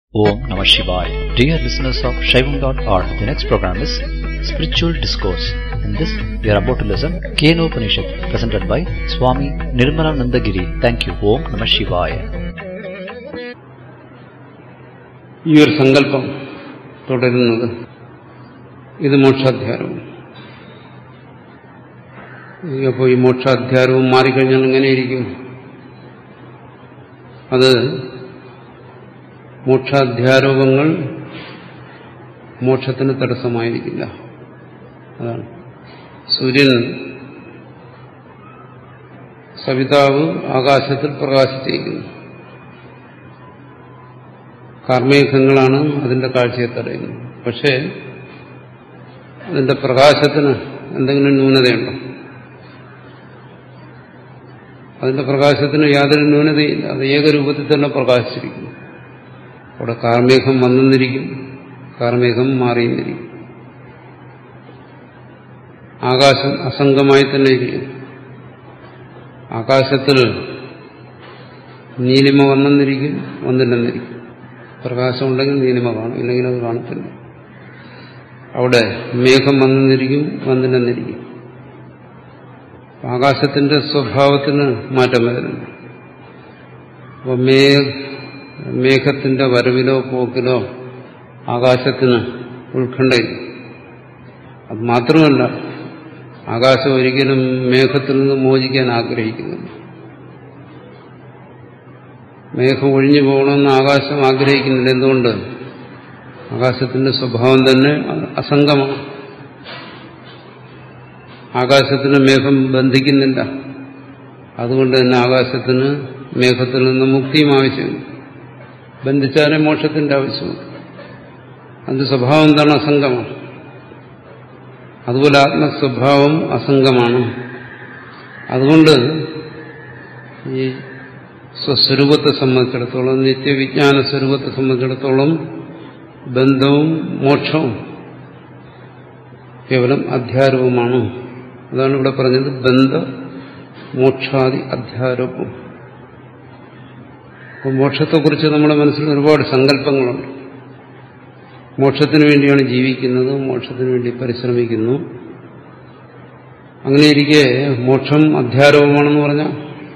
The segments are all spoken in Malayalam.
Om Namah Shivaya. Dear listeners of Shaivam.org, the next program is Spiritual Discourse. In this, we are about to listen Keno Upanishad, presented by Swami Nirmalananda Giri. Thank you. Om Namah Shivaya. ഈ ഒരു സങ്കല്പം തുടരുന്നത് ഇത് മോക്ഷാധ്യാരവും അപ്പോൾ ഈ മോക്ഷാധ്യാരവും മാറിക്കഴിഞ്ഞാൽ എങ്ങനെയിരിക്കും അത് മോക്ഷാധ്യാരോപങ്ങൾ മോക്ഷത്തിന് തടസ്സമായിരിക്കില്ല അതാണ് സൂര്യൻ സവിതാവ് ആകാശത്തിൽ പ്രകാശിച്ചിരിക്കുന്നു കാർമേഘങ്ങളാണ് അതിന്റെ കാഴ്ചയെ തടയുന്നത് പക്ഷേ അതിന്റെ പ്രകാശത്തിന് എന്തെങ്കിലും ന്യൂനതയുണ്ടോ അതിന്റെ പ്രകാശത്തിന് യാതൊരു ന്യൂനതയില്ല അത് ഏകരൂപത്തിൽ തന്നെ പ്രകാശിച്ചിരിക്കുന്നു അവിടെ കാർമേഘം വന്നെന്നിരിക്കും കാർമേഘം മാറിയെന്നിരിക്കും ആകാശം അസംഗമായി തന്നെ ഇരിക്കും ആകാശത്തിൽ നീലിമ വന്നെന്നിരിക്കും വന്നില്ലെന്നിരിക്കും പ്രകാശം ഉണ്ടെങ്കിൽ നീലിമ കാണും ഇല്ലെങ്കിൽ അത് കാണത്തില്ല അവിടെ മേഘം വന്നെന്നിരിക്കും വന്നില്ലെന്നിരിക്കും ആകാശത്തിന്റെ സ്വഭാവത്തിന് മാറ്റം വരുന്നുണ്ട് അപ്പോൾ മേ മേഘത്തിന്റെ വരവിലോ പോക്കിലോ ആകാശത്തിന് ഉത്കണ്ഠയില്ല അത് മാത്രമല്ല ആകാശം ഒരിക്കലും മേഘത്തിൽ നിന്ന് മോചിക്കാൻ ആഗ്രഹിക്കുന്നില്ല മേഘം ഒഴിഞ്ഞു പോകണമെന്ന് ആകാശം ആഗ്രഹിക്കുന്നില്ല എന്തുകൊണ്ട് ആകാശത്തിന്റെ സ്വഭാവം തന്നെ അസംഗമാണ് ആകാശത്തിന് മേഘം ബന്ധിക്കുന്നില്ല അതുകൊണ്ട് തന്നെ ആകാശത്തിന് മേഘത്തിൽ നിന്ന് മുക്തിയും ആവശ്യമില്ല ബന്ധിച്ചാലേ മോക്ഷത്തിന്റെ ആവശ്യമുണ്ട് അതിന്റെ സ്വഭാവം എന്താണ് അസംഗമാണ് അതുപോലെ ആത്മസ്വഭാവം അസംഗമാണ് അതുകൊണ്ട് ഈ സ്വസ്വരൂപത്തെ സംബന്ധിച്ചിടത്തോളം നിത്യവിജ്ഞാന സ്വരൂപത്തെ സംബന്ധിച്ചിടത്തോളം ബന്ധവും മോക്ഷവും കേവലം അധ്യാരവുമാണ് അതാണ് ഇവിടെ പറഞ്ഞത് ബന്ധ മോക്ഷാദി അധ്യാരോപം അപ്പോൾ മോക്ഷത്തെക്കുറിച്ച് നമ്മുടെ മനസ്സിൽ ഒരുപാട് സങ്കല്പങ്ങളുണ്ട് മോക്ഷത്തിന് വേണ്ടിയാണ് ജീവിക്കുന്നത് മോക്ഷത്തിന് വേണ്ടി പരിശ്രമിക്കുന്നു അങ്ങനെ ഇരിക്കെ മോക്ഷം അധ്യാരോപമാണെന്ന് പറഞ്ഞാൽ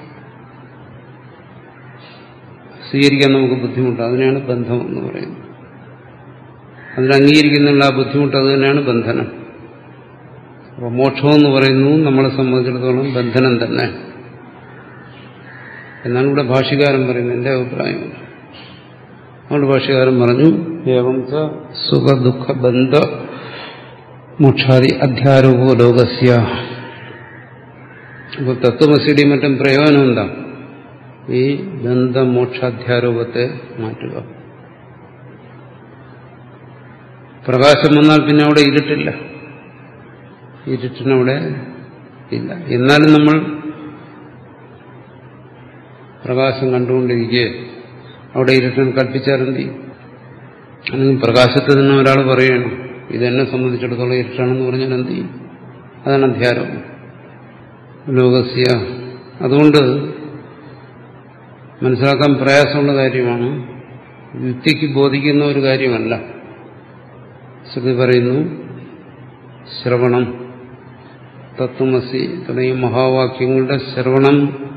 സ്വീകരിക്കാൻ നമുക്ക് ബുദ്ധിമുട്ട് അതിനെയാണ് ബന്ധം എന്ന് പറയുന്നത് അതിന് അംഗീകരിക്കുന്നുള്ള ആ ബുദ്ധിമുട്ട് അത് തന്നെയാണ് ബന്ധനം അപ്പോൾ മോക്ഷമെന്ന് പറയുന്നു നമ്മളെ സംബന്ധിച്ചിടത്തോളം ബന്ധനം തന്നെ എന്നാണ് ഇവിടെ ഭാഷ്യകാരൻ പറയുന്നത് എന്റെ അഭിപ്രായം അതുകൊണ്ട് ഭാഷ്യകാരൻ പറഞ്ഞു ഏവം ച സുഖ ദുഃഖ ബന്ധ മോക്ഷാദി അധ്യാരോപോ ലോകസ്യ അപ്പോൾ തത്വമസിയുടെയും മറ്റും പ്രയോജനം എന്താ ഈ ബന്ധമോക്ഷാധ്യാരോപത്തെ മാറ്റുക പ്രകാശം വന്നാൽ പിന്നെ അവിടെ ഇരുട്ടില്ല ഇരുട്ടിനവിടെ ഇല്ല എന്നാലും നമ്മൾ പ്രകാശം കണ്ടുകൊണ്ടിരിക്കെ അവിടെ ഇരുട്ടിന് കൽപ്പിച്ചാലെന്ത് ചെയ്യും അല്ലെങ്കിൽ പ്രകാശത്തിൽ നിന്ന് ഒരാൾ പറയണം ഇതെന്നെ സംബന്ധിച്ചിടത്തോളം ഇരുട്ടാണെന്ന് പറഞ്ഞാൽ എന്ത് ചെയ്യും അതാണ് അധ്യാരം ലോകസ്യ അതുകൊണ്ട് മനസ്സിലാക്കാൻ പ്രയാസമുള്ള കാര്യമാണ് യുക്തിക്ക് ബോധിക്കുന്ന ഒരു കാര്യമല്ല ശ്രുതി പറയുന്നു ശ്രവണം തത്വമസി തുടങ്ങിയ മഹാവാക്യങ്ങളുടെ ശ്രവണം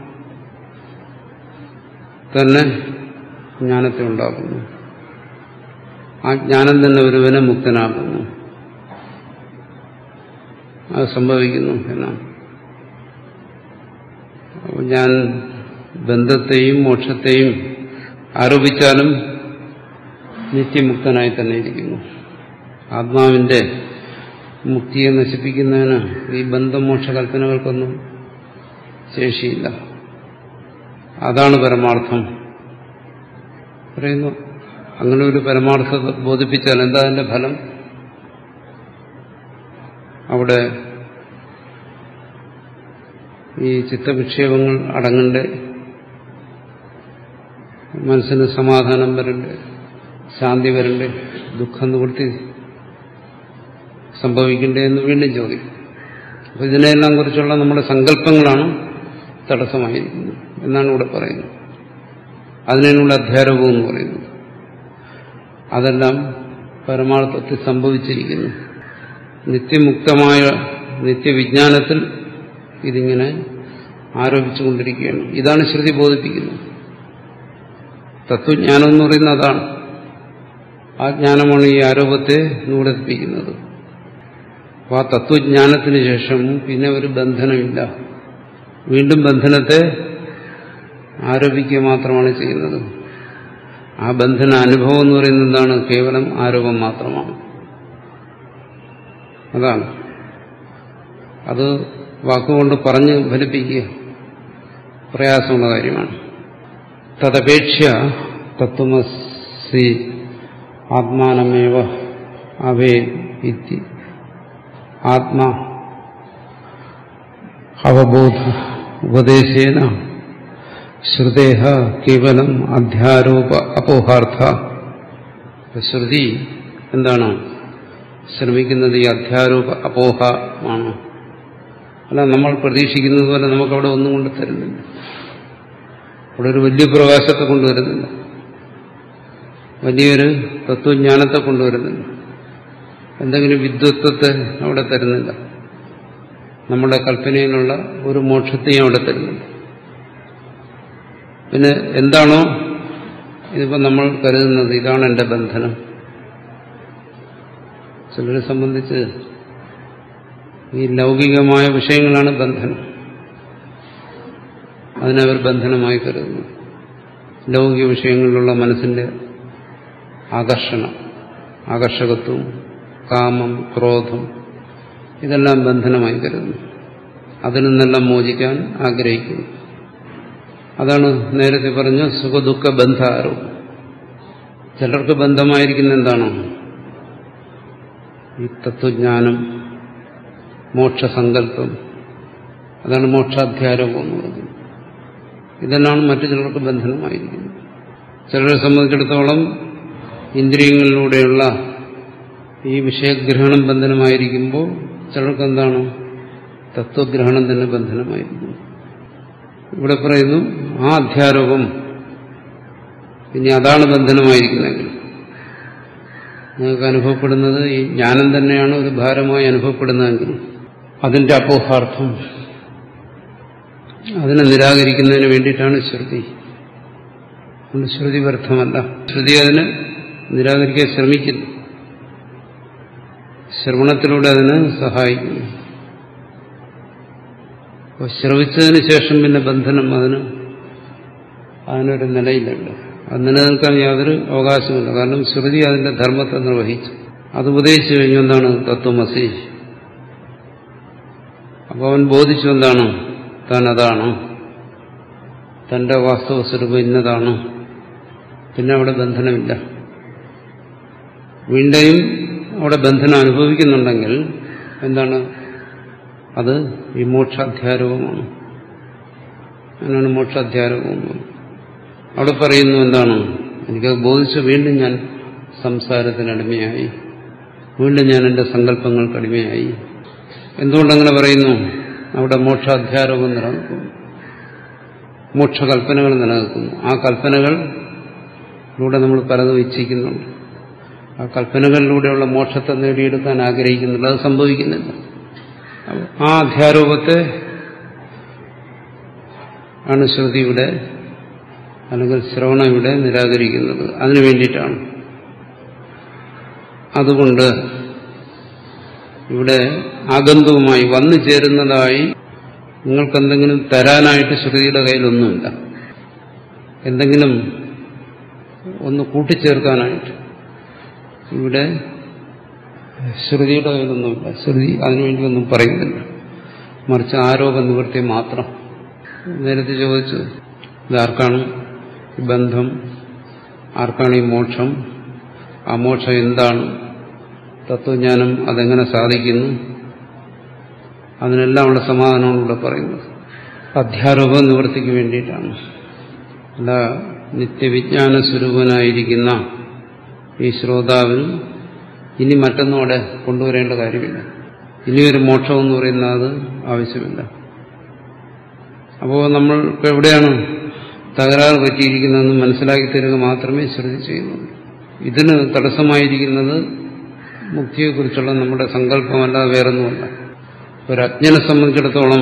തന്നെ ജ്ഞാനത്തെ ഉണ്ടാക്കുന്നു ആ ജ്ഞാനം തന്നെ ഒരുവനെ മുക്തനാക്കുന്നു അത് സംഭവിക്കുന്നു എന്നാണ് ഞാൻ ബന്ധത്തെയും മോക്ഷത്തെയും ആരോപിച്ചാലും നിത്യമുക്തനായി തന്നെ ഇരിക്കുന്നു ആത്മാവിന്റെ മുക്തിയെ നശിപ്പിക്കുന്നതിന് ഈ ബന്ധമോക്ഷ കൽപ്പനകൾക്കൊന്നും ശേഷിയില്ല അതാണ് പരമാർത്ഥം പറയുന്നു അങ്ങനെ ഒരു പരമാർത്ഥത ബോധിപ്പിച്ചാൽ എന്താ അതിന്റെ ഫലം അവിടെ ഈ ചിത്തവിക്ഷേപങ്ങൾ അടങ്ങണ്ടേ മനസ്സിന് സമാധാനം വരണ്ടേ ശാന്തി വരണ്ടേ ദുഃഖം നിവൃത്തി സംഭവിക്കണ്ടേ എന്ന് വീണ്ടും ചോദിക്കും അപ്പൊ ഇതിനെല്ലാം കുറിച്ചുള്ള നമ്മുടെ സങ്കല്പങ്ങളാണ് തടസ്സമായിരിക്കുന്നത് എന്നാണ് ഇവിടെ പറയുന്നത് അതിനുള്ള അധ്യാരവും എന്ന് പറയുന്നത് അതെല്ലാം പരമാർത്ഥത്തിൽ സംഭവിച്ചിരിക്കുന്നു നിത്യമുക്തമായ നിത്യവിജ്ഞാനത്തിൽ ഇതിങ്ങനെ ആരോപിച്ചുകൊണ്ടിരിക്കുകയാണ് ഇതാണ് ശ്രുതി ബോധിപ്പിക്കുന്നത് തത്വജ്ഞാനം എന്ന് പറയുന്നത് അതാണ് ആ ജ്ഞാനമാണ് ഈ ആരോപത്തെ നൂടപ്പിക്കുന്നത് അപ്പോൾ ആ തത്വജ്ഞാനത്തിന് ശേഷം പിന്നെ ഒരു ബന്ധനമില്ല വീണ്ടും ബന്ധനത്തെ ആരോപിക്കുക മാത്രമാണ് ചെയ്യുന്നത് ആ ബന്ധന അനുഭവം എന്ന് പറയുന്നത് എന്താണ് കേവലം ആരോപം മാത്രമാണ് അതാണ് അത് വാക്കുകൊണ്ട് പറഞ്ഞ് ഫലിപ്പിക്കുക പ്രയാസമുള്ള കാര്യമാണ് തദപേക്ഷ തത്വമസി ആത്മാനമേവ അവേ ഇതി ആത്മാ അവബോധ ഉപദേശേന ശ്രുതേഹ കേവലം അധ്യാരോപ അപോഹാർത്ഥ ശ്രുതി എന്താണ് ശ്രമിക്കുന്നത് ഈ അധ്യാരോപ അപോഹമാണ് അല്ല നമ്മൾ പ്രതീക്ഷിക്കുന്നത് പോലെ നമുക്കവിടെ ഒന്നും കൊണ്ട് തരുന്നില്ല അവിടെ ഒരു വലിയ പ്രകാശത്തെ കൊണ്ടുവരുന്നില്ല വലിയൊരു തത്വജ്ഞാനത്തെ കൊണ്ടുവരുന്നില്ല എന്തെങ്കിലും വിദ്വത്വത്തെ അവിടെ തരുന്നില്ല നമ്മുടെ കൽപ്പനയിലുള്ള ഒരു മോക്ഷത്തെയും അവിടെ തരുന്നില്ല പിന്നെ എന്താണോ ഇതിപ്പോൾ നമ്മൾ കരുതുന്നത് ഇതാണ് എൻ്റെ ബന്ധനം ചിലരെ സംബന്ധിച്ച് ഈ ലൗകികമായ വിഷയങ്ങളാണ് ബന്ധനം അതിനവർ ബന്ധനമായി കരുതുന്നു ലൗകിക വിഷയങ്ങളിലുള്ള മനസ്സിന്റെ ആകർഷണം ആകർഷകത്വം കാമം ക്രോധം ഇതെല്ലാം ബന്ധനമായി കരുതുന്നു അതിൽ നിന്നെല്ലാം മോചിക്കാൻ ആഗ്രഹിക്കുന്നു അതാണ് നേരത്തെ പറഞ്ഞ സുഖദുഃഖ ബന്ധാരോപം ചിലർക്ക് ബന്ധമായിരിക്കുന്ന എന്താണോ ഈ തത്വജ്ഞാനം മോക്ഷസങ്കല്പം അതാണ് മോക്ഷാധ്യാരോപം എന്ന് പറയുന്നത് ഇതെല്ലാം മറ്റു ചിലർക്ക് ബന്ധനമായിരിക്കുന്നത് ചിലരെ സംബന്ധിച്ചിടത്തോളം ഇന്ദ്രിയങ്ങളിലൂടെയുള്ള ഈ വിഷയഗ്രഹണം ബന്ധനമായിരിക്കുമ്പോൾ ചിലർക്ക് എന്താണ് തത്വഗ്രഹണം തന്നെ ബന്ധനമായിരിക്കുന്നു ഇവിടെ പറയുന്നു ആ അധ്യാരോപം ഇനി അതാണ് ബന്ധനമായിരിക്കുന്നെങ്കിൽ നിങ്ങൾക്ക് അനുഭവപ്പെടുന്നത് ഈ ജ്ഞാനം തന്നെയാണ് ഒരു ഭാരമായി അനുഭവപ്പെടുന്നതെങ്കിൽ അതിന്റെ അപോഹാർത്ഥം അതിനെ നിരാകരിക്കുന്നതിന് വേണ്ടിയിട്ടാണ് ശ്രുതി അതുകൊണ്ട് ശ്രുതി വ്യർത്ഥമല്ല ശ്രുതി അതിനെ നിരാകരിക്കാൻ ശ്രമിക്കുന്നു ശ്രവണത്തിലൂടെ അതിന് സഹായിക്കുന്നു അപ്പോൾ ശ്രവിച്ചതിന് ശേഷം പിന്നെ ബന്ധനം അതിന് അതിനൊരു നിലയിലുണ്ട് അത് നിലനിൽക്കാൻ യാതൊരു അവകാശമില്ല കാരണം ശ്രുതി അതിന്റെ ധർമ്മത്തെ നിർവഹിച്ചു അത് ഉപദേശിച്ചു കഴിഞ്ഞു എന്താണ് തത്വമസി അപ്പോൾ അവൻ ബോധിച്ചു എന്താണ് താൻ അതാണ് തന്റെ വാസ്തവ സ്വരൂപം ഇന്നതാണ് പിന്നെ അവിടെ ബന്ധനമില്ല വീണ്ടും അവിടെ ബന്ധനം അനുഭവിക്കുന്നുണ്ടെങ്കിൽ എന്താണ് അത് ഈ മോക്ഷാധ്യാരോപമാണ് അതിനാണ് മോക്ഷാധ്യാരോപം അവിടെ പറയുന്നു എന്താണ് എനിക്കത് ബോധിച്ച് വീണ്ടും ഞാൻ സംസാരത്തിന് അടിമയായി വീണ്ടും ഞാൻ എൻ്റെ സങ്കല്പങ്ങൾക്ക് അടിമയായി എന്തുകൊണ്ടങ്ങനെ പറയുന്നു അവിടെ മോക്ഷാധ്യാരോപം നിലനിൽക്കുന്നു മോക്ഷകൽപ്പനകൾ നിലനിൽക്കുന്നു ആ കൽപ്പനകളിലൂടെ നമ്മൾ പലതും ഇച്ഛിക്കുന്നുണ്ട് ആ കൽപ്പനകളിലൂടെയുള്ള മോക്ഷത്തെ നേടിയെടുക്കാൻ ആഗ്രഹിക്കുന്നുണ്ട് അത് സംഭവിക്കുന്നില്ല ആ അധ്യാരോപത്തെ ആണ് ശ്രുതിയുടെ അല്ലെങ്കിൽ ശ്രവണം ഇവിടെ നിരാകരിക്കുന്നത് അതിനു വേണ്ടിയിട്ടാണ് അതുകൊണ്ട് ഇവിടെ ആഗന്തവുമായി വന്നു ചേരുന്നതായി നിങ്ങൾക്കെന്തെങ്കിലും തരാനായിട്ട് ശ്രുതിയുടെ കയ്യിലൊന്നുമില്ല എന്തെങ്കിലും ഒന്ന് കൂട്ടിച്ചേർക്കാനായിട്ട് ഇവിടെ ശ്രുതിയുടെ കയ്യിലൊന്നുമില്ല ശ്രുതി അതിനുവേണ്ടി ഒന്നും പറയുന്നില്ല മറിച്ച് ആരോപ നിവൃത്തി മാത്രം നേരത്തെ ചോദിച്ചു ഇതാർക്കാണ് ഈ ബന്ധം ആർക്കാണ് ഈ മോക്ഷം ആ മോക്ഷം എന്താണ് തത്വജ്ഞാനം അതെങ്ങനെ സാധിക്കുന്നു അതിനെല്ലാം ഉള്ള സമാധാനമാണ് ഇവിടെ പറയുന്നത് അധ്യാരോപ നിവൃത്തിക്ക് വേണ്ടിയിട്ടാണ് അല്ല നിത്യവിജ്ഞാന സ്വരൂപനായിരിക്കുന്ന ഈ ശ്രോതാവിൽ ഇനി മറ്റൊന്നും അവിടെ കൊണ്ടുവരേണ്ട കാര്യമില്ല ഇനിയൊരു മോക്ഷം എന്ന് പറയുന്ന അത് ആവശ്യമില്ല അപ്പോൾ നമ്മൾക്ക് എവിടെയാണ് തകരാറ് പറ്റിയിരിക്കുന്നതെന്ന് മനസ്സിലാക്കി തരിക മാത്രമേ ശ്രുതി ചെയ്യുന്നുള്ളൂ ഇതിന് തടസ്സമായിരിക്കുന്നത് മുക്തിയെക്കുറിച്ചുള്ള നമ്മുടെ സങ്കല്പമല്ലാതെ വേറൊന്നുമല്ല ഒരു അജ്ഞനെ സംബന്ധിച്ചിടത്തോളം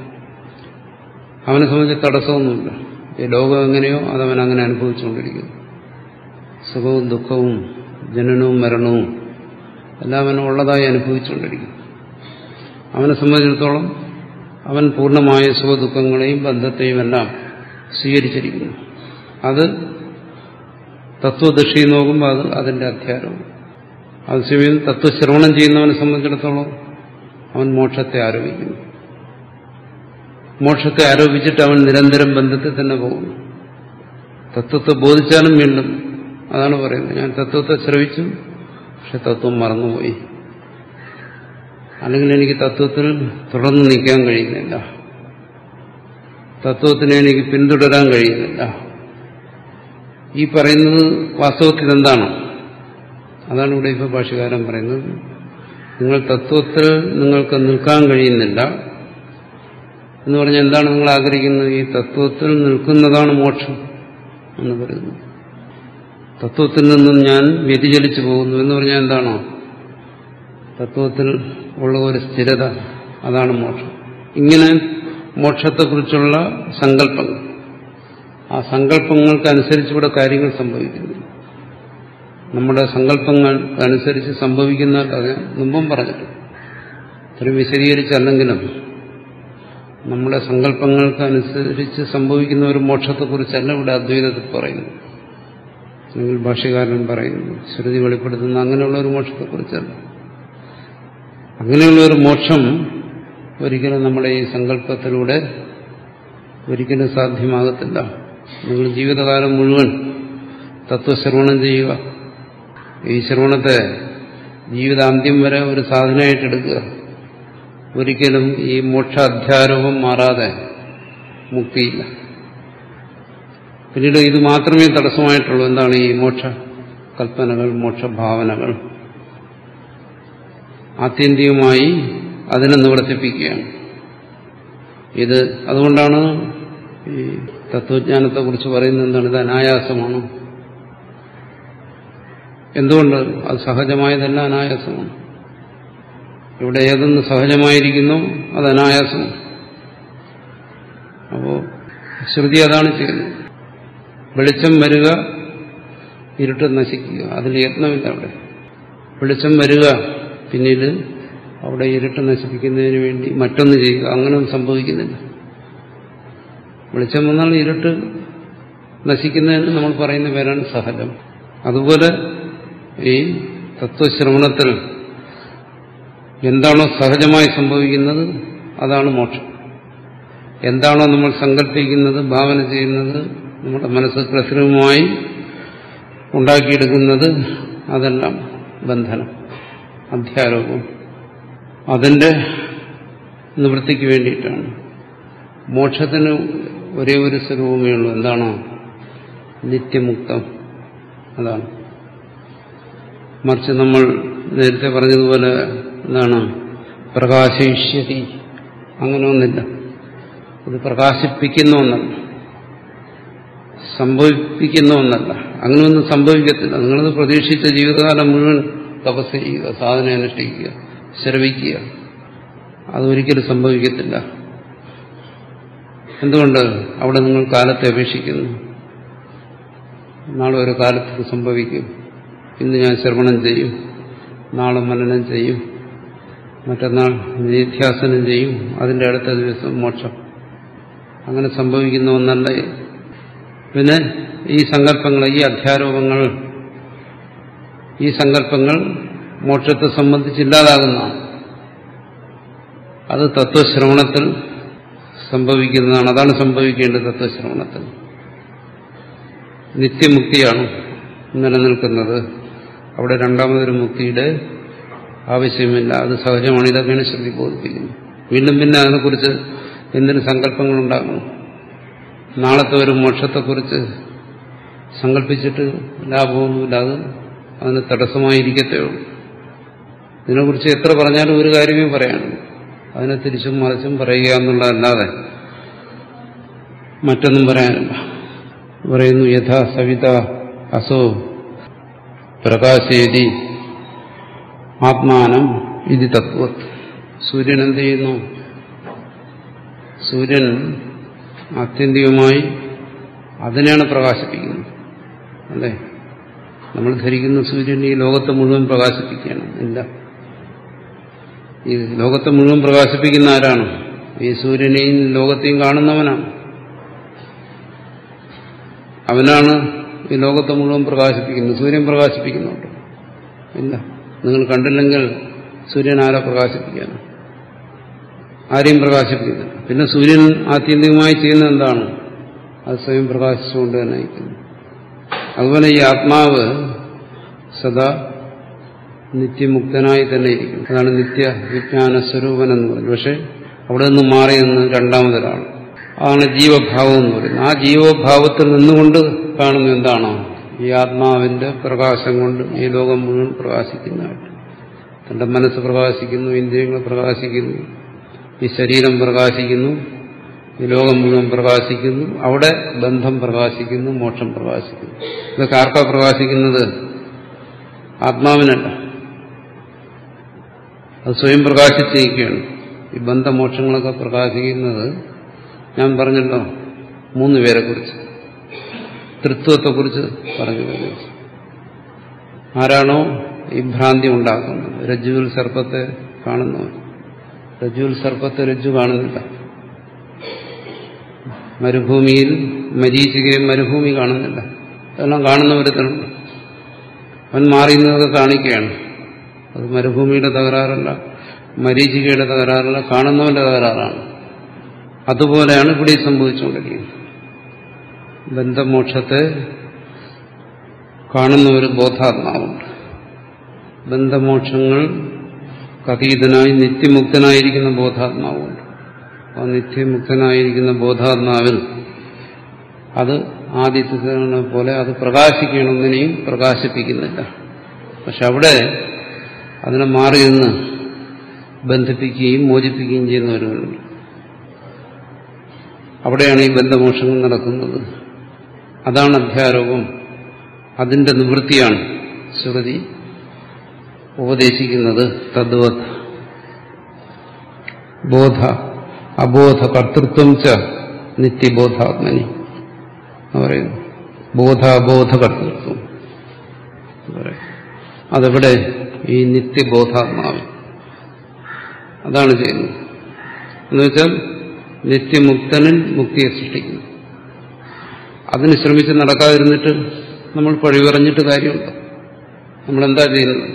അവനെ സംബന്ധിച്ച് തടസ്സമൊന്നുമില്ല ഈ ലോകം എങ്ങനെയോ അതവൻ അങ്ങനെ അനുഭവിച്ചുകൊണ്ടിരിക്കുന്നു സുഖവും ദുഃഖവും ജനനവും മരണവും എല്ലാം അവൻ ഉള്ളതായി അനുഭവിച്ചുകൊണ്ടിരിക്കുന്നു അവനെ സംബന്ധിച്ചിടത്തോളം അവൻ പൂർണ്ണമായ സുഖദുഃഖങ്ങളെയും ബന്ധത്തെയും എല്ലാം സ്വീകരിച്ചിരിക്കുന്നു അത് തത്വദൃഷ്ടി നോക്കുമ്പോൾ അത് അതിന്റെ അധ്യാരവും അതേസമയം തത്വശ്രവണം ചെയ്യുന്നവനെ സംബന്ധിച്ചിടത്തോളം അവൻ മോക്ഷത്തെ ആരോപിക്കുന്നു മോക്ഷത്തെ ആരോപിച്ചിട്ട് അവൻ നിരന്തരം ബന്ധത്തിൽ തന്നെ പോകുന്നു തത്വത്തെ ബോധിച്ചാലും വീണ്ടും അതാണ് പറയുന്നത് ഞാൻ തത്വത്തെ ശ്രവിച്ചു പക്ഷെ തത്വം മറന്നുപോയി അല്ലെങ്കിൽ എനിക്ക് തത്വത്തിൽ തുടർന്ന് നിൽക്കാൻ കഴിയുന്നില്ല തത്വത്തിനെ എനിക്ക് പിന്തുടരാൻ കഴിയുന്നില്ല ഈ പറയുന്നത് വാസ്തവത്തിൽ എന്താണ് അതാണ് ഇവിടെ ഇപ്പോൾ ഭാഷകാരൻ പറയുന്നത് നിങ്ങൾ തത്വത്തിൽ നിങ്ങൾക്ക് നിൽക്കാൻ കഴിയുന്നില്ല എന്ന് പറഞ്ഞാൽ എന്താണ് നിങ്ങൾ ആഗ്രഹിക്കുന്നത് ഈ തത്വത്തിൽ നിൽക്കുന്നതാണ് മോക്ഷം എന്ന് പറയുന്നു തത്വത്തിൽ നിന്നും ഞാൻ വ്യതിചലിച്ചു പോകുന്നു എന്ന് പറഞ്ഞാൽ എന്താണോ തത്വത്തിൽ ഉള്ള ഒരു സ്ഥിരത അതാണ് മോക്ഷം ഇങ്ങനെ മോക്ഷത്തെക്കുറിച്ചുള്ള സങ്കല്പങ്ങൾ ആ സങ്കല്പങ്ങൾക്കനുസരിച്ച് ഇവിടെ കാര്യങ്ങൾ സംഭവിക്കുന്നു നമ്മുടെ സങ്കല്പങ്ങൾക്കനുസരിച്ച് സംഭവിക്കുന്ന കഥ മുമ്പും പറഞ്ഞിട്ട് ഇത്രയും വിശദീകരിച്ചല്ലെങ്കിലും നമ്മുടെ സങ്കല്പങ്ങൾക്കനുസരിച്ച് സംഭവിക്കുന്ന ഒരു മോക്ഷത്തെക്കുറിച്ചല്ല ഇവിടെ അദ്വൈതത്തിൽ പറയുന്നു അല്ലെങ്കിൽ ഭാഷ്യകാരൻ പറയുന്നു ശ്രുതി വെളിപ്പെടുത്തുന്ന അങ്ങനെയുള്ള ഒരു മോക്ഷത്തെക്കുറിച്ചല്ല അങ്ങനെയുള്ള ഒരു മോക്ഷം ഒരിക്കലും നമ്മുടെ ഈ സങ്കല്പത്തിലൂടെ ഒരിക്കലും സാധ്യമാകത്തില്ല നിങ്ങൾ ജീവിതകാലം മുഴുവൻ തത്വശ്രവണം ചെയ്യുക ഈ ശ്രവണത്തെ ജീവിതാന്ത്യം വരെ ഒരു സാധനമായിട്ട് എടുക്കുക ഒരിക്കലും ഈ മോക്ഷാധ്യാരോപം മാറാതെ മുക്തിയില്ല പിന്നീട് ഇത് മാത്രമേ തടസ്സമായിട്ടുള്ളൂ എന്താണ് ഈ മോക്ഷ കൽപ്പനകൾ മോക്ഷഭാവനകൾ ആത്യന്തികമായി അതിനെ നിവർത്തിപ്പിക്കുകയാണ് ഇത് അതുകൊണ്ടാണ് ഈ തത്വജ്ഞാനത്തെക്കുറിച്ച് പറയുന്നത് എന്താണ് ഇത് അനായാസമാണ് എന്തുകൊണ്ട് അത് സഹജമായതല്ല അനായാസമാണ് ഇവിടെ ഏതൊന്ന് സഹജമായിരിക്കുന്നു അത് അനായാസമാണ് അപ്പോ ശ്രുതി അതാണ് ചെയ്യുന്നത് വെളിച്ചം വരിക ഇരുട്ട് നശിക്കുക അതിൽ യത്നമില്ല അവിടെ വെളിച്ചം വരിക പിന്നീട് അവിടെ ഇരുട്ട് നശിപ്പിക്കുന്നതിന് വേണ്ടി മറ്റൊന്ന് ചെയ്യുക അങ്ങനെയൊന്നും സംഭവിക്കുന്നില്ല വെളിച്ചം വന്നാൽ ഇരുട്ട് നശിക്കുന്നതിന് നമ്മൾ പറയുന്ന പേരാണ് സഹജം അതുപോലെ ഈ തത്വശ്രവണത്തിൽ എന്താണോ സഹജമായി സംഭവിക്കുന്നത് അതാണ് മോക്ഷം എന്താണോ നമ്മൾ സങ്കല്പിക്കുന്നത് ഭാവന ചെയ്യുന്നത് നമ്മുടെ മനസ്സ് കൃത്രിമമായി ഉണ്ടാക്കിയെടുക്കുന്നത് അതെല്ലാം ബന്ധനം അധ്യാരോപം അതിന്റെ നിവൃത്തിക്ക് വേണ്ടിയിട്ടാണ് മോക്ഷത്തിന് ഒരേ ഒരു സ്വരൂപമേ ഉള്ളൂ എന്താണോ നിത്യമുക്തം അതാണ് മറിച്ച് നമ്മൾ നേരത്തെ പറഞ്ഞതുപോലെ എന്താണ് പ്രകാശയിഷ്യതി അങ്ങനെ ഒന്നില്ല ഇത് പ്രകാശിപ്പിക്കുന്ന ഒന്നല്ല സംഭവിപ്പിക്കുന്ന ഒന്നല്ല അങ്ങനെയൊന്നും സംഭവിക്കത്തില്ല നിങ്ങളത് പ്രതീക്ഷിച്ച ജീവിതകാലം മുഴുവൻ തപസ് ചെയ്യുക സാധന അനുഷ്ഠിക്കുക ശ്രവിക്കുക അതൊരിക്കലും സംഭവിക്കത്തില്ല എന്തുകൊണ്ട് അവിടെ നിങ്ങൾ കാലത്തെ അപേക്ഷിക്കുന്നു നാളെ ഒരു കാലത്ത് സംഭവിക്കും ഇന്ന് ഞാൻ ശ്രവണം ചെയ്യും നാളെ മനനം ചെയ്യും മറ്റന്നാൾ നിധ്യാസനം ചെയ്യും അതിന്റെ അടുത്ത ദിവസം മോക്ഷം അങ്ങനെ സംഭവിക്കുന്ന ഒന്നല്ല പിന്നെ ഈ സങ്കല്പങ്ങൾ ഈ അധ്യാരോപങ്ങൾ ഈ സങ്കല്പങ്ങൾ മോക്ഷത്തെ സംബന്ധിച്ചില്ലാതാകുന്നതാണ് അത് തത്വശ്രവണത്തിൽ സംഭവിക്കുന്നതാണ് അതാണ് സംഭവിക്കേണ്ടത് തത്വശ്രവണത്തിൽ നിത്യമുക്തിയാണ് നിലനിൽക്കുന്നത് അവിടെ രണ്ടാമതൊരു മുക്തിയുടെ ആവശ്യമില്ല അത് സഹജമാണ് ഇതൊക്കെയാണ് ശ്രുതി ബോധിപ്പിക്കുന്നത് വീണ്ടും പിന്നെ അതിനെക്കുറിച്ച് എന്തിന് സങ്കല്പങ്ങളുണ്ടാകണം നാളത്തെ ഒരു മോക്ഷത്തെക്കുറിച്ച് സങ്കല്പിച്ചിട്ട് ലാഭമൊന്നുമില്ല അത് അതിന് തടസ്സമായിരിക്കത്തേ ഉള്ളൂ ഇതിനെക്കുറിച്ച് എത്ര പറഞ്ഞാലും ഒരു കാര്യമേ പറയാനുള്ളൂ അതിനെ തിരിച്ചും മറിച്ചും പറയുക എന്നുള്ളതല്ലാതെ മറ്റൊന്നും പറയാനില്ല പറയുന്നു യഥാ സവിത അസോ പ്രകാശേതി ആത്മാനം ഇത് തത്വത് സൂര്യൻ എന്ത് ചെയ്യുന്നു സൂര്യൻ ആത്യന്തികമായി അതിനെയാണ് പ്രകാശിപ്പിക്കുന്നത് അല്ലേ നമ്മൾ ധരിക്കുന്ന സൂര്യൻ ഈ ലോകത്തെ മുഴുവൻ പ്രകാശിപ്പിക്കുകയാണ് ഇല്ല ഈ ലോകത്തെ മുഴുവൻ പ്രകാശിപ്പിക്കുന്ന ആരാണ് ഈ സൂര്യനെയും ലോകത്തെയും കാണുന്നവനാണ് അവനാണ് ഈ ലോകത്തെ മുഴുവൻ പ്രകാശിപ്പിക്കുന്നത് സൂര്യൻ പ്രകാശിപ്പിക്കുന്നുണ്ട് ഇല്ല നിങ്ങൾ കണ്ടില്ലെങ്കിൽ സൂര്യൻ ആരെ പ്രകാശിപ്പിക്കാനാണ് ആരെയും പ്രകാശിപ്പിക്കുന്നില്ല പിന്നെ സൂര്യൻ ആത്യന്തികമായി ചെയ്യുന്നത് എന്താണ് അത് സ്വയം പ്രകാശിച്ചുകൊണ്ട് തന്നെ നയിക്കുന്നു അതുപോലെ ഈ ആത്മാവ് സദാ നിത്യമുക്തനായി തന്നെ ഇരിക്കും അതാണ് നിത്യ വിജ്ഞാന സ്വരൂപൻ എന്ന് പറയുന്നത് പക്ഷെ അവിടെ നിന്ന് മാറി നിന്ന് രണ്ടാമതൊരാണ് അതാണ് ജീവഭാവം എന്ന് പറയുന്നത് ആ ജീവഭാവത്തിൽ നിന്നുകൊണ്ട് കാണുന്ന എന്താണോ ഈ ആത്മാവിന്റെ പ്രകാശം കൊണ്ട് ഈ ലോകം മുഴുവൻ പ്രകാശിക്കുന്നതായിട്ട് തന്റെ മനസ്സ് പ്രകാശിക്കുന്നു ഇന്ദ്രിയങ്ങൾ പ്രകാശിക്കുന്നു ഈ ശരീരം പ്രകാശിക്കുന്നു ഈ ലോകം മുഴുവൻ പ്രകാശിക്കുന്നു അവിടെ ബന്ധം പ്രകാശിക്കുന്നു മോക്ഷം പ്രകാശിക്കുന്നു ഇതൊക്കെ ആർക്കാ പ്രകാശിക്കുന്നത് ആത്മാവിനല്ല അത് സ്വയം പ്രകാശിച്ചിരിക്കുകയാണ് ഈ ബന്ധമോക്ഷങ്ങളൊക്കെ പ്രകാശിക്കുന്നത് ഞാൻ പറഞ്ഞല്ലോ മൂന്ന് പേരെ കുറിച്ച് തൃത്വത്തെക്കുറിച്ച് പറഞ്ഞു കഴിഞ്ഞു ആരാണോ ഈ ഭ്രാന്തി ഉണ്ടാക്കുന്നത് രജ്ജുവിൽ സർപ്പത്തെ കാണുന്നവൻ രജ്ജുവിൽ സർപ്പത്തെ രജ്ജു കാണുന്നില്ല മരുഭൂമിയിൽ മരീചികയും മരുഭൂമി കാണുന്നില്ല അതെല്ലാം കാണുന്ന ഒരുത്തനുണ്ട് അവൻ മാറിയുന്നതൊക്കെ കാണിക്കുകയാണ് അത് മരുഭൂമിയുടെ തകരാറല്ല മരീചികയുടെ തകരാറല്ല കാണുന്നവന്റെ തകരാറാണ് അതുപോലെയാണ് ഇവിടെ സംഭവിച്ചുകൊണ്ടിരിക്കുന്നത് ബന്ധമോക്ഷത്തെ കാണുന്ന ഒരു ബോധാത്മാവുണ്ട് ബന്ധമോക്ഷങ്ങൾ അതീതനായി നിത്യമുക്തനായിരിക്കുന്ന ബോധാത്മാവുണ്ട് ആ നിത്യമുക്തനായിരിക്കുന്ന ബോധാത്മാവിൽ അത് ആദിത്യനെ പോലെ അത് പ്രകാശിക്കണമെന്നിനെയും പ്രകാശിപ്പിക്കുന്നില്ല പക്ഷെ അവിടെ അതിനെ മാറി നിന്ന് ബന്ധിപ്പിക്കുകയും മോചിപ്പിക്കുകയും ചെയ്യുന്നവരുണ്ട് അവിടെയാണ് ഈ ബന്ധമോക്ഷങ്ങൾ നടക്കുന്നത് അതാണ് അധ്യാരോപം അതിന്റെ നിവൃത്തിയാണ് ശ്രുതി ഉപദേശിക്കുന്നത് തദ്വത് ബോധ അബോധ കർത്തൃത്വം ച നിത്യബോധാത്മനി പറയുന്നു ബോധ അബോധ കർത്തൃത്വം അതെവിടെ ഈ നിത്യബോധാത്മാവിൽ അതാണ് ചെയ്യുന്നത് എന്നുവെച്ചാൽ നിത്യമുക്തനിൽ മുക്തിയെ സൃഷ്ടിക്കുന്നു അതിന് ശ്രമിച്ച് നടക്കാതിരുന്നിട്ട് നമ്മൾ പഴിപറഞ്ഞിട്ട് കാര്യമുണ്ട് നമ്മളെന്താ ചെയ്യുന്നത്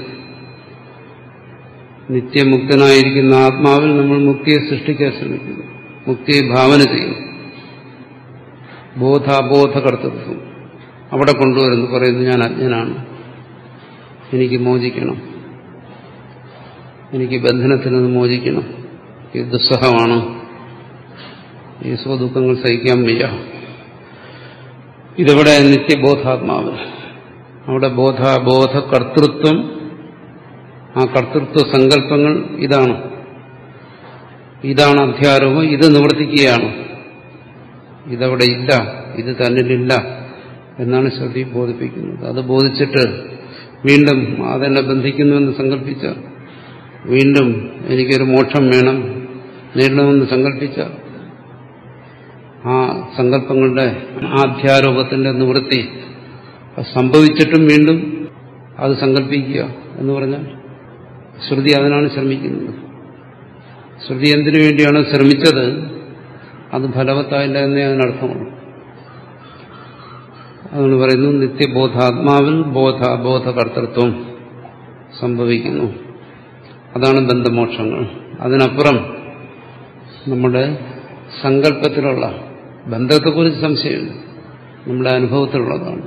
നിത്യമുക്തനായിരിക്കുന്ന ആത്മാവിൽ നമ്മൾ മുക്തിയെ സൃഷ്ടിക്കാൻ ശ്രമിക്കുന്നു മുക്തിയെ ഭാവന ചെയ്യുന്നു ബോധാബോധ കർത്തൃത്വം അവിടെ കൊണ്ടുവരുന്നു പറയുന്നു ഞാൻ അജ്ഞനാണ് എനിക്ക് മോചിക്കണം എനിക്ക് ബന്ധനത്തിൽ നിന്ന് മോചിക്കണം ഇത് ദുസ്സഹമാണ് ഈ സ്വദുഃഖങ്ങൾ സഹിക്കാൻ വയ്യ ഇതെവിടെ നിത്യബോധാത്മാവ് അവിടെ ബോധാബോധ കർത്തൃത്വം ആ കർത്തൃത്വ സങ്കല്പങ്ങൾ ഇതാണ് ഇതാണ് അധ്യാരോപം ഇത് നിവർത്തിക്കുകയാണ് ഇതവിടെ ഇല്ല ഇത് തന്നിലില്ല എന്നാണ് ശ്രുതി ബോധിപ്പിക്കുന്നത് അത് ബോധിച്ചിട്ട് വീണ്ടും അതെന്നെ ബന്ധിക്കുന്നുവെന്ന് സങ്കല്പിച്ച വീണ്ടും എനിക്കൊരു മോക്ഷം വേണം നേടണമെന്ന് സങ്കല്പിച്ച ആ സങ്കല്പങ്ങളുടെ ആധ്യാരോപത്തിന്റെ നിവൃത്തി സംഭവിച്ചിട്ടും വീണ്ടും അത് സങ്കല്പിക്കുക എന്ന് പറഞ്ഞാൽ ശ്രുതി അതിനാണ് ശ്രമിക്കുന്നത് ശ്രുതി എന്തിനു വേണ്ടിയാണ് ശ്രമിച്ചത് അത് ഫലവത്തായില്ല എന്നേ അതിനർത്ഥമുള്ളൂ അതുകൊണ്ട് പറയുന്നു നിത്യബോധാത്മാവിൽ ബോധ ബോധകർത്തൃത്വം സംഭവിക്കുന്നു അതാണ് ബന്ധമോക്ഷങ്ങൾ അതിനപ്പുറം നമ്മുടെ സങ്കല്പത്തിലുള്ള ബന്ധത്തെക്കുറിച്ച് സംശയമില്ല നമ്മുടെ അനുഭവത്തിലുള്ളതാണ്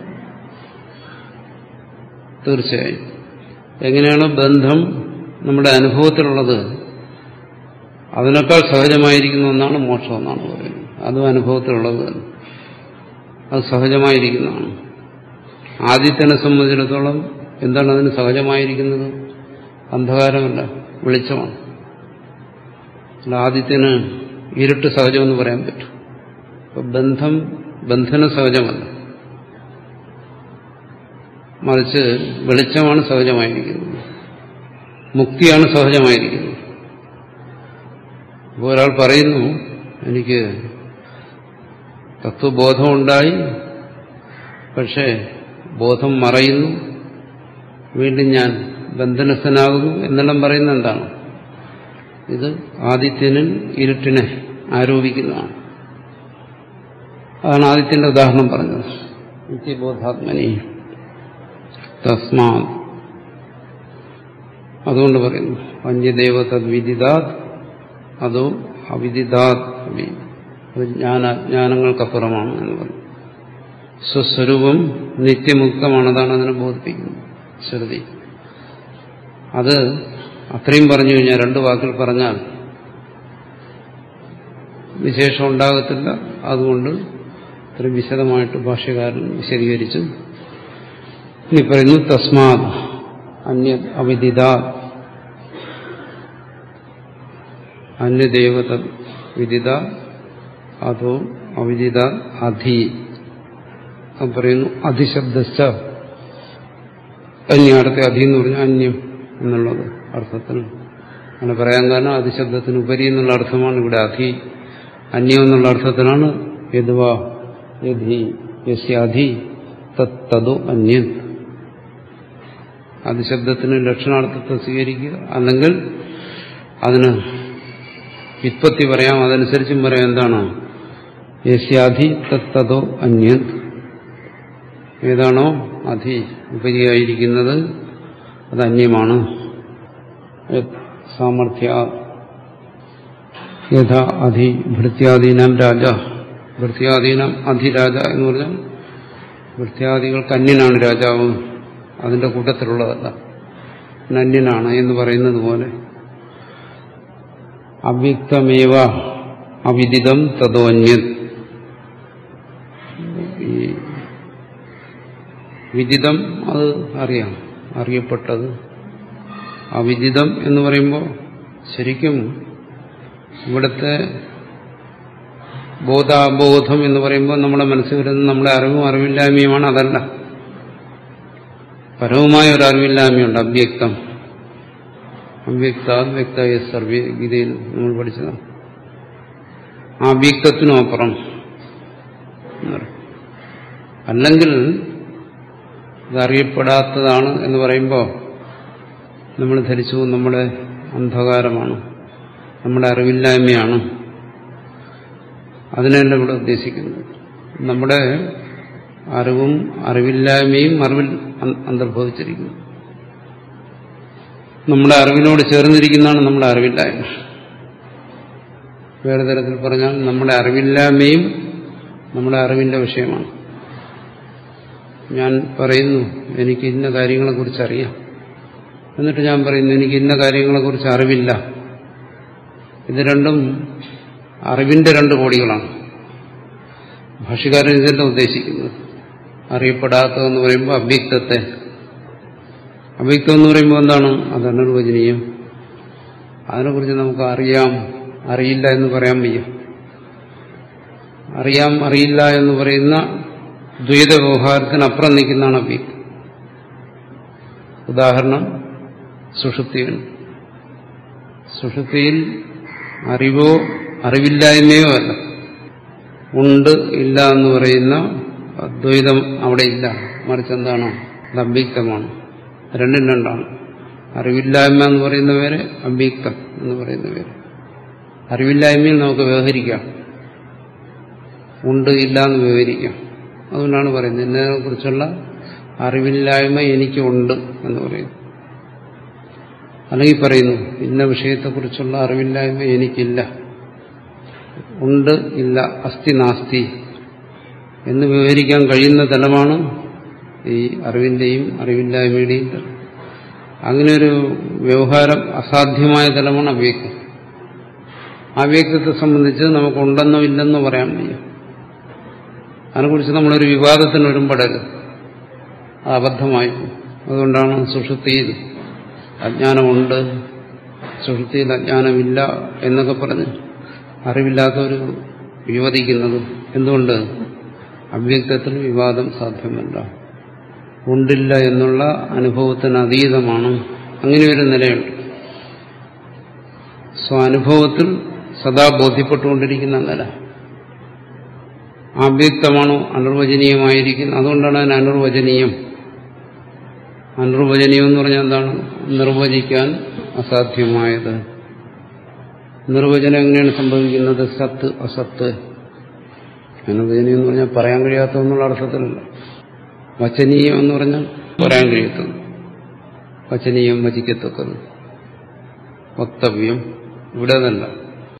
തീർച്ചയായും എങ്ങനെയാണ് ബന്ധം നമ്മുടെ അനുഭവത്തിലുള്ളത് അതിനേക്കാൾ സഹജമായിരിക്കുന്ന ഒന്നാണ് മോക്ഷം എന്നാണ് പറയുന്നത് അതും അനുഭവത്തിലുള്ളത് തന്നെ അത് സഹജമായിരിക്കുന്നതാണ് ആദിത്യനെ സംബന്ധിച്ചിടത്തോളം എന്താണ് അതിന് സഹജമായിരിക്കുന്നത് അന്ധകാരമല്ല വെളിച്ചമാണ് അല്ല ആദിത്യന് ഇരുട്ട് സഹജമെന്ന് പറയാൻ പറ്റും അപ്പൊ ബന്ധം ബന്ധന സഹജമല്ല മറിച്ച് വെളിച്ചമാണ് സഹജമായിരിക്കുന്നത് മുക്തിയാണ് സഹജമായിരിക്കുന്നത് ഇപ്പോൾ ഒരാൾ പറയുന്നു എനിക്ക് തത്വബോധമുണ്ടായി പക്ഷേ ബോധം മറയുന്നു വീണ്ടും ഞാൻ ബന്ധനസ്ഥനാകുന്നു എന്നെല്ലാം പറയുന്നത് എന്താണ് ഇത് ആദിത്യനിൽ ഇരുട്ടിനെ ആരോപിക്കുന്നതാണ് അതാണ് ആദിത്യന്റെ ഉദാഹരണം പറഞ്ഞത് നിത്യബോധാത്മനി തസ്മാ അതുകൊണ്ട് പറയുന്നു അന്യദേവ തദ്വിദിതാത് അതോ അവിദിതാത് അഭി അത് ജ്ഞാനാജ്ഞാനങ്ങൾക്കപ്പുറമാണ് എന്ന് പറഞ്ഞു സ്വസ്വരൂപം നിത്യമുക്തമാണ് അതാണ് അതിനെ ബോധിപ്പിക്കുന്നത് ശ്രുതി അത് അത്രയും പറഞ്ഞു കഴിഞ്ഞാൽ രണ്ട് വാക്കിൽ പറഞ്ഞാൽ വിശേഷം ഉണ്ടാകത്തില്ല അതുകൊണ്ട് ഇത്രയും വിശദമായിട്ട് ഭാഷ്യകാരൻ വിശദീകരിച്ചു ഇനി പറയുന്നു തസ്മാത് അന്യ അവിദിത അന്യദേവത വിദിത അതോ അവിദിത അധി പറയുന്നു അധിശബ്ദസ്ഥ അന്യാടത്തെ അധി എന്ന് പറഞ്ഞാൽ അന്യം എന്നുള്ളത് അർത്ഥത്തിൽ അങ്ങനെ പറയാൻ കാരണം അതിശബ്ദത്തിന് ഉപരി എന്നുള്ള അർത്ഥമാണ് ഇവിടെ അധി അന്യം എന്നുള്ള അർത്ഥത്തിലാണ് യദ്വാ യധി യസ്യാധി തത്തതോ അന്യൻ അതിശബ്ദത്തിന് ലക്ഷണാർത്ഥത്തെ സ്വീകരിക്കുക അല്ലെങ്കിൽ അതിന് വിത്പത്തി പറയാം അതനുസരിച്ചും പറയാം എന്താണ് യസ്യാധി തത്തതോ അന്യൻ ഏതാണോ അധി ഉപരിയായിരിക്കുന്നത് അത് അന്യമാണ് സാമർഥ്യ യഥാ അധി ഭൃത്യാദീനാം രാജ ഭൃത്യാദീനാം അധിരാജ എന്ന് പറഞ്ഞാൽ ഭൃത്യാദികൾക്ക് അന്യനാണ് രാജാവ് അതിന്റെ കൂട്ടത്തിലുള്ളതല്ല അന്യനാണ് എന്ന് പറയുന്നത് പോലെ അവ്യക്തമേവ അവിദിതം തതോ അന്യൻ ഈ വിദിതം അത് അറിയാം അറിയപ്പെട്ടത് അവിദിതം എന്ന് പറയുമ്പോൾ ശരിക്കും ഇവിടുത്തെ ബോധാബോധം എന്ന് പറയുമ്പോൾ നമ്മുടെ മനസ്സിൽ വരുന്ന നമ്മുടെ അറിവും അറിവില്ലായ്മയുമാണ് അതല്ല പരവുമായ ഒരു അറിവില്ലായ്മയുണ്ട് അവ്യക്തം അവ്യക്ത വ്യക്ത സർവേ ഗീതയിൽ നമ്മൾ പഠിച്ചതാണ് ആ അവ്യക്തത്തിനും അപ്പുറം അല്ലെങ്കിൽ ഇതറിയപ്പെടാത്തതാണ് എന്ന് പറയുമ്പോൾ നമ്മൾ ധരിച്ചു നമ്മുടെ അന്ധകാരമാണ് നമ്മുടെ അറിവില്ലായ്മയാണ് അതിനല്ല ഇവിടെ ഉദ്ദേശിക്കുന്നത് നമ്മുടെ അറിവും അറിവില്ലായ്മയും അറിവിൽ അന്തർഭവിച്ചിരിക്കുന്നു നമ്മുടെ അറിവിനോട് ചേർന്നിരിക്കുന്നതാണ് നമ്മുടെ അറിവില്ലായ്മ വേറെ തരത്തിൽ പറഞ്ഞാൽ നമ്മുടെ അറിവില്ലായ്മയും നമ്മുടെ അറിവിന്റെ വിഷയമാണ് ഞാൻ പറയുന്നു എനിക്ക് ഇന്ന കാര്യങ്ങളെക്കുറിച്ച് അറിയാം എന്നിട്ട് ഞാൻ പറയുന്നു എനിക്ക് ഇന്ന കാര്യങ്ങളെക്കുറിച്ച് അറിവില്ല ഇത് രണ്ടും അറിവിന്റെ രണ്ട് കോടികളാണ് ഭാഷകാരൻ ഇതെല്ലാം ഉദ്ദേശിക്കുന്നത് അറിയപ്പെടാത്തതെന്ന് പറയുമ്പോൾ അവ്യക്തത്തെ അവ്യക്തം എന്ന് പറയുമ്പോൾ എന്താണ് അത് അനിർവചനീയം അതിനെക്കുറിച്ച് നമുക്ക് അറിയാം അറിയില്ല എന്ന് പറയാൻ വയ്യ അറിയാം അറിയില്ല എന്ന് പറയുന്ന ദ്വൈത വ്യവഹാരത്തിനപ്പുറം നിൽക്കുന്നതാണ് അവ്യക്തം ഉദാഹരണം സുഷുപ്തിയാണ് സുഷുപ്തിയിൽ അറിവോ അറിവില്ലായ്മയോ അല്ല ഉണ്ട് ഇല്ല എന്ന് പറയുന്ന അദ്വൈതം അവിടെ ഇല്ല മറിച്ച് എന്താണ് അത് അവ്യക്തമാണ് രണ്ടും രണ്ടാണ് അറിവില്ലായ്മ എന്ന് പറയുന്ന പേര് അവ്യക്തം എന്ന് പറയുന്ന പേര് അറിവില്ലായ്മയിൽ നമുക്ക് വ്യവഹരിക്കാം ഉണ്ട് ഇല്ല എന്ന് വിവരിക്കാം അതുകൊണ്ടാണ് പറയുന്നത് എന്നതിനെ കുറിച്ചുള്ള അറിവില്ലായ്മ എനിക്കുണ്ട് എന്ന് പറയുന്നു അല്ലെങ്കിൽ പറയുന്നു ഇന്ന വിഷയത്തെക്കുറിച്ചുള്ള അറിവില്ലായ്മ എനിക്കില്ല ഉണ്ട് ഇല്ല അസ്ഥി നാസ്തി എന്ന് വിവരിക്കാൻ കഴിയുന്ന തലമാണ് ഈ അറിവിന്റെയും അറിവില്ലായ്മയുടെയും തലം അങ്ങനെ ഒരു വ്യവഹാരം അസാധ്യമായ തലമാണ് അവ്യക്തം അവ്യക്തത്തെ സംബന്ധിച്ച് നമുക്കുണ്ടെന്നോ ഇല്ലെന്നോ പറയാൻ വയ്യ അതിനെക്കുറിച്ച് നമ്മളൊരു വിവാദത്തിന് വരുമ്പോഴരുത് അത് അബദ്ധമായി അതുകൊണ്ടാണ് സുഷുപ്തിയിൽ അജ്ഞാനമുണ്ട് സുഷുപ്തിയിൽ അജ്ഞാനമില്ല എന്നൊക്കെ പറഞ്ഞ് അറിവില്ലാത്തവർ വിവദിക്കുന്നത് എന്തുകൊണ്ട് അവ്യക്തത്തിൽ വിവാദം സാധ്യമല്ല ഉണ്ടില്ല എന്നുള്ള അനുഭവത്തിന് അതീതമാണ് അങ്ങനെയൊരു നിലയുണ്ട് സ്വാനുഭവത്തിൽ സദാ ബോധ്യപ്പെട്ടുകൊണ്ടിരിക്കുന്ന നില അവ്യക്തമാണോ അനിർവചനീയമായിരിക്കുന്നത് അതുകൊണ്ടാണ് അതിന് അനിർവചനീയം അനിർവചനീയം എന്ന് പറഞ്ഞാൽ എന്താണ് നിർവചിക്കാൻ അസാധ്യമായത് നിർവചനം എങ്ങനെയാണ് സംഭവിക്കുന്നത് സത്ത് അസത്ത് അനിർവചനീയം എന്ന് പറഞ്ഞാൽ പറയാൻ കഴിയാത്തതെന്നുള്ള അർത്ഥത്തിലല്ല വചനീയം എന്ന് പറഞ്ഞാൽ പറയാൻ കഴിയത്തത് വചനീയം വചിക്കത്തക്കത് വക്തവ്യം ഇവിടെ അതല്ല